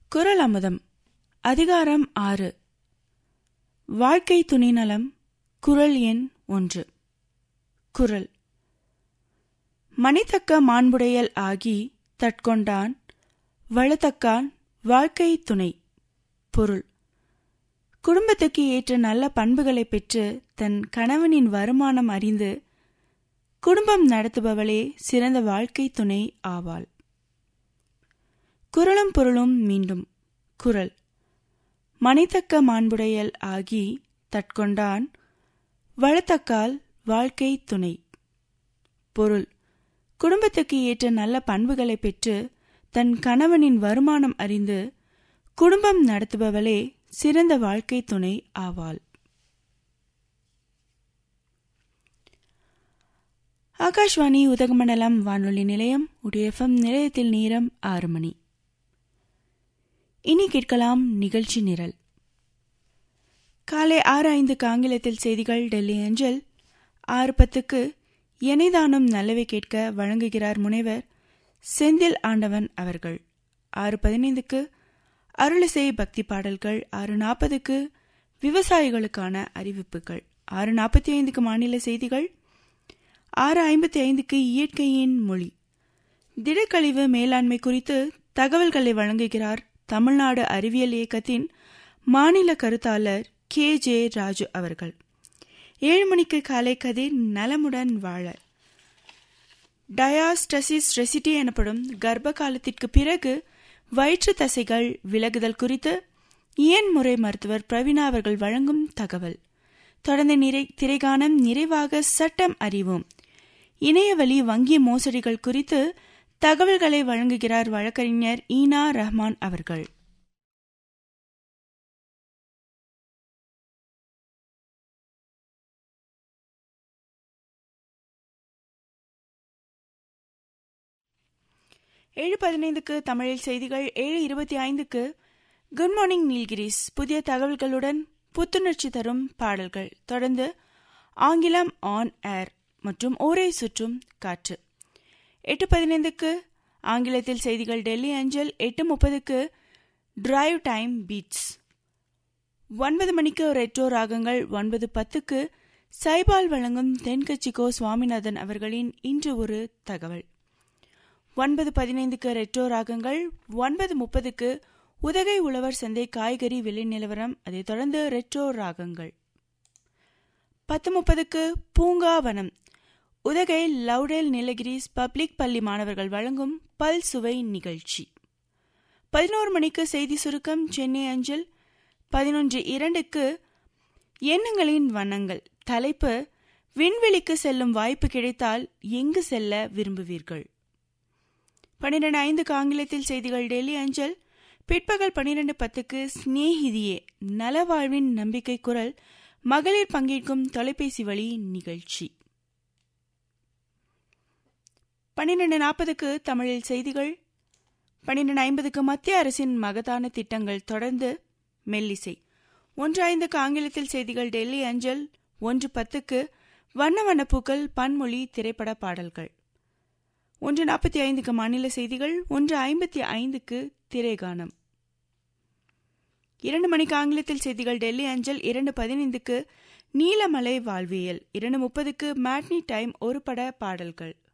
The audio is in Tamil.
குரல் அமுதம் அதிகாரம் ஆறு வாழ்க்கை துணைநலம் குரல் எண் ஒன்று குரல் மணித்தக்க மாண்புடையல் ஆகி தட்கொண்டான் வளத்தக்கான் வாழ்க்கை துணை பொருள் குடும்பத்துக்கு ஏற்ற நல்ல பண்புகளை பெற்று தன் கணவனின் வருமானம் அறிந்து குடும்பம் நடத்துபவளே சிறந்த வாழ்க்கை துணை ஆவாள் குரலும் பொருளும் மீண்டும் குரல் மணித்தக்க மாண்புடையல் ஆகி தட்கொண்டான் வளத்தக்கால் வாழ்க்கை துணை பொருள் குடும்பத்துக்கு ஏற்ற நல்ல பண்புகளை பெற்று தன் கணவனின் வருமானம் அறிந்து குடும்பம் நடத்துபவளே சிறந்த வாழ்க்கை துணை ஆவாள் ஆகாஷ்வாணி உதகமண்டலம் வானொலி நிலையம் உடையஃபம் நிலையத்தில் நேரம் ஆறு மணி இனி கேட்கலாம் நிகழ்ச்சி நிரல் காலை ஆறு ஐந்துக்கு ஆங்கிலத்தில் செய்திகள் டெல்லி அஞ்சல் ஆறு பத்துக்கு எனைதானும் நல்லவை கேட்க வழங்குகிறார் முனைவர் செந்தில் ஆண்டவன் அவர்கள் ஆறு பதினைந்துக்கு அருளிசை பக்தி பாடல்கள் ஆறு நாற்பதுக்கு விவசாயிகளுக்கான அறிவிப்புகள் ஆறு நாற்பத்தி ஐந்துக்கு மாநில செய்திகள் ஆறு ஐம்பத்தி ஐந்துக்கு இயற்கையின் மொழி திடக்கழிவு மேலாண்மை குறித்து தகவல்களை வழங்குகிறார் தமிழ்நாடு அறிவியல் இயக்கத்தின் மாநில கருத்தாளர் கே ஜே ராஜு அவர்கள் ஏழு மணிக்கு காலை கதிர் நலமுடன் வாழ டயாஸ்டசிஸ் ரெசிட்டி எனப்படும் கர்ப்ப காலத்திற்கு பிறகு வயிற்று தசைகள் விலகுதல் குறித்து இயன் முறை மருத்துவர் பிரவீனா அவர்கள் வழங்கும் தகவல் தொடர்ந்து நிறை திரைகானம் நிறைவாக சட்டம் அறிவோம் இணையவழி வங்கி மோசடிகள் குறித்து தகவல்களை வழங்குகிறார் வழக்கறிஞர் ஈனா ரஹ்மான் அவர்கள் ஏழு பதினைந்துக்கு தமிழில் செய்திகள் ஏழு இருபத்தி ஐந்துக்கு குட் மார்னிங் நீல்கிரிஸ் புதிய தகவல்களுடன் புத்துணர்ச்சி தரும் பாடல்கள் தொடர்ந்து ஆங்கிலம் ஆன் ஏர் மற்றும் ஊரை சுற்றும் காற்று எட்டு பதினைந்துக்கு ஆங்கிலத்தில் செய்திகள் டெல்லி அஞ்சல் எட்டு முப்பதுக்கு டிரைவ் டைம் பீட்ஸ் ஒன்பது மணிக்கு ரெட்ரோ ராகங்கள் ஒன்பது பத்துக்கு சைபால் வழங்கும் தென்கட்சிகோ சுவாமிநாதன் அவர்களின் இன்று ஒரு தகவல் ஒன்பது பதினைந்துக்கு ரெட்ரோ ராகங்கள் ஒன்பது முப்பதுக்கு உதகை உழவர் சந்தை காய்கறி விலை நிலவரம் அதைத் தொடர்ந்து ரெட்ரோ ராகங்கள் பத்து முப்பதுக்கு பூங்காவனம் உதகை லவுடேல் நீலகிரிஸ் பப்ளிக் பள்ளி மாணவர்கள் வழங்கும் பல் சுவை நிகழ்ச்சி பதினோரு மணிக்கு செய்தி சுருக்கம் சென்னை அஞ்சல் பதினொன்று இரண்டுக்கு எண்ணங்களின் வண்ணங்கள் தலைப்பு விண்வெளிக்கு செல்லும் வாய்ப்பு கிடைத்தால் எங்கு செல்ல விரும்புவீர்கள் பன்னிரண்டு ஐந்துக்கு ஆங்கிலத்தில் செய்திகள் டெல்லி அஞ்சல் பிற்பகல் பன்னிரண்டு பத்துக்கு ஸ்நேகிதியே நலவாழ்வின் நம்பிக்கை குரல் மகளிர் பங்கேற்கும் தொலைபேசி வழி நிகழ்ச்சி பன்னிரண்டு நாற்பதுக்கு தமிழில் செய்திகள் பன்னிரண்டு ஐம்பதுக்கு மத்திய அரசின் மகத்தான திட்டங்கள் தொடர்ந்து மெல்லிசை ஒன்று ஐந்துக்கு ஆங்கிலத்தில் செய்திகள் டெல்லி அஞ்சல் ஒன்று பத்துக்கு வண்ண வண்ணப்பூக்கள் பன்மொழி திரைப்பட பாடல்கள் ஒன்று நாற்பத்தி ஐந்துக்கு மாநில செய்திகள் ஒன்று ஐம்பத்தி ஐந்துக்கு திரைகானம் இரண்டு மணிக்கு ஆங்கிலத்தில் செய்திகள் டெல்லி அஞ்சல் இரண்டு பதினைந்துக்கு நீலமலை வாழ்வியல் இரண்டு முப்பதுக்கு மேட்னி டைம் ஒரு பட பாடல்கள்